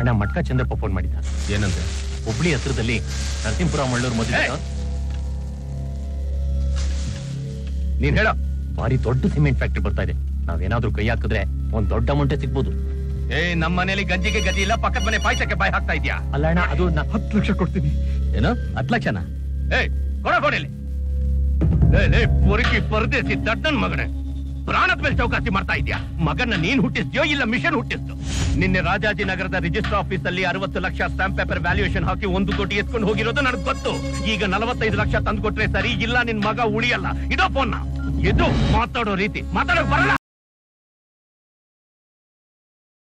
ಅಣ್ಣ ಮಟ್ಕ ಚಂದ್ರಪ್ಪ ಫೋನ್ ಮಾಡಿದ್ದ ಏನಂತೆ ಹುಬ್ಳಿ ಹತ್ರದಲ್ಲಿ ನರಸಿಂಹಪುರ ಮಳ್ಳೂರು ಮದುವೆ ಏಯ್! ನೀನ್ ಹೇಳ ಭಾರಿ ದೊಡ್ಡ ಸಿಮೆಂಟ್ ಫ್ಯಾಕ್ಟ್ರಿ ಬರ್ತಾ ಇದೆ ನಾವೇನಾದ್ರೂ ಕೈ ಹಾಕಿದ್ರೆ ಒಂದ್ ದೊಡ್ಡ ಅಮೌಂಟೇ ಸಿಗ್ಬೋದು ಏ ನಮ್ಮ ಮನೇಲಿ ಗಂಜಿಗೆ ಗತಿ ಇಲ್ಲ ಪಕ್ಕದ ಮನೆ ಪಾಯಸಕ್ಕೆ ಬಾಯಿ ಹಾಕ್ತಾ ಇದ್ಯಾ ಅಲ್ಲ ಅಣ್ಣ ಅದು ನಾ- ಹತ್ತು ಲಕ್ಷ ಕೊಡ್ತೀನಿ ಏನು ಹತ್ತು ಲಕ್ಷನ ಏ ಕೊಡ ಕೊಡಿಲಿ ಏ ಲೇ ಪೊರಕಿ ಪರದೇಸಿ ದಡ್ಡನ್ ಮಗನೇ ಪ್ರಾಣದ ಮೇಲೆ ಚೌಕಾಸಿ ಮಾಡ್ತಾ ಇದ್ಯಾ ಮಗನ್ನ ನೀನ್ ಹುಟ್ಟಿಸ್ದ್ಯೋ ಇಲ್ಲ ಮಿಷನ್ ಹುಟ್ಟಿಸ್ತು ನಿನ್ನೆ ರಾಜಾಜಿನಗರದ ರಿಜಿಸ್ಟರ್ ಆಫೀಸ್ ಅಲ್ಲಿ ಅರವತ್ತು ಲಕ್ಷ ಸ್ಟಾಂಪ್ ಪೇಪರ್ ವ್ಯಾಲ್ಯೂಯೇಷನ್ ಹಾಕಿ ಒಂದು ಕೋಟಿ ಎತ್ಕೊಂಡು ಹೋಗಿರೋದು ನನಗೆ ಗೊತ್ತು ಈಗ ನಲವತ್ತೈದು ಲಕ್ಷ ತಂದ್ಕೊಟ್ರೆ ಸರಿ ಇಲ್ಲ ನಿನ್ ಮಗ ಉಳಿಯಲ್ಲ ಇದೋ ಫೋನ್ ಇದು ಮಾತಾಡೋ ರೀತಿ ಮಾತಾಡೋಕ್ ಬರಲ್ಲ